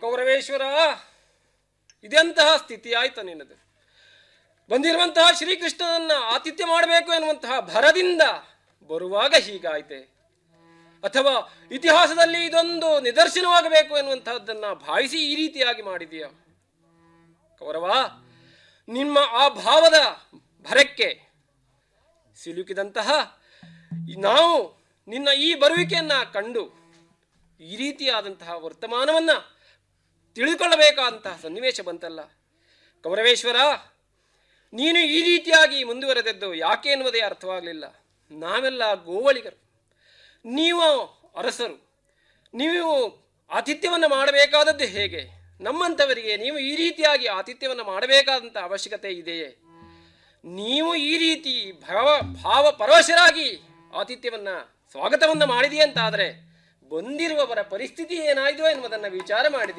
ಕೌರವೇಶ್ವರ ಇದೆಂತಹ ಸ್ಥಿತಿ ಆಯ್ತು ನಿನ್ನದು ಬಂದಿರುವಂತಹ ಶ್ರೀಕೃಷ್ಣನನ್ನ ಆತಿಥ್ಯ ಮಾಡಬೇಕು ಎನ್ನುವಂತಹ ಭರದಿಂದ ಬರುವಾಗ ಹೀಗಾಯ್ತೆ ಅಥವಾ ಇತಿಹಾಸದಲ್ಲಿ ಇದೊಂದು ನಿದರ್ಶನವಾಗಬೇಕು ಎನ್ನುವಂತಹದ್ದನ್ನ ಭಾವಿಸಿ ಈ ರೀತಿಯಾಗಿ ಮಾಡಿದೆಯಾ ಕೌರವ ನಿಮ್ಮ ಆ ಭಾವದ ಭರಕ್ಕೆ ಸಿಲುಕಿದಂತಹ ಈ ನಾವು ನಿನ್ನ ಈ ಬರುವಿಕೆಯನ್ನ ಕಂಡು ಈ ರೀತಿಯಾದಂತಹ ವರ್ತಮಾನವನ್ನ ತಿಳಿದುಕೊಳ್ಳಬೇಕಾದಂತಹ ಸನ್ನಿವೇಶ ಬಂತಲ್ಲ ಕೌರವೇಶ್ವರ ನೀನು ಈ ರೀತಿಯಾಗಿ ಮುಂದುವರೆದದ್ದು ಯಾಕೆ ಎನ್ನುವುದೇ ಅರ್ಥವಾಗಲಿಲ್ಲ ನಾವೆಲ್ಲ ಗೋವಳಿಗರು ನೀವು ಅರಸರು ನೀವು ಆತಿಥ್ಯವನ್ನು ಮಾಡಬೇಕಾದದ್ದು ಹೇಗೆ ನಮ್ಮಂಥವರಿಗೆ ನೀವು ಈ ರೀತಿಯಾಗಿ ಆತಿಥ್ಯವನ್ನು ಮಾಡಬೇಕಾದಂಥ ಅವಶ್ಯಕತೆ ಇದೆಯೇ ನೀವು ಈ ರೀತಿ ಭಾವ ಭಾವ ಪರವಶರಾಗಿ ಆತಿಥ್ಯವನ್ನ ಸ್ವಾಗತವನ್ನ ಮಾಡಿದೆಯಂತಾದರೆ ಬಂದಿರುವವರ ಪರಿಸ್ಥಿತಿ ಏನಾಯಿತು ಎನ್ನುವುದನ್ನು ವಿಚಾರ ಮಾಡಿದೀಯ